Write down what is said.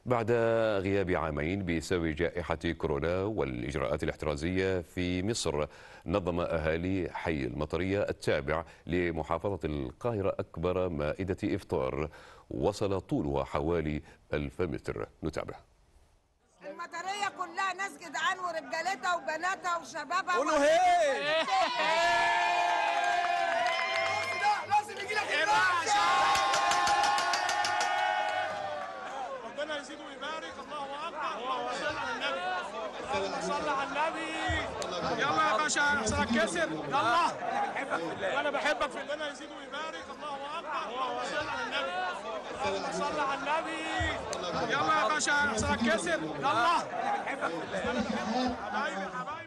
بعد غياب عامين بسبب جائحة كورونا والإجراءات الاحترازية في مصر نظم أهالي حي المطرية التابع لمحافظة القاهرة أكبر مائدة إفطار وصل طولها حوالي ألف متر نتابع المطرية كلها ناس جدعان ورجالتها وبناتها وشبابها قولوا هي لازم يجي لك ربنا يزيد ويبارك الله اكبر اللهم صل على النبي اللهم صل على النبي يلا يا باشا احسن كسر يلا انا بحبك في ربنا يزيد ويبارك الله اكبر اللهم صل على النبي اللهم صل على النبي يلا يا باشا احسن كسر يلا انا بحبك في الله حبايبي حبايبي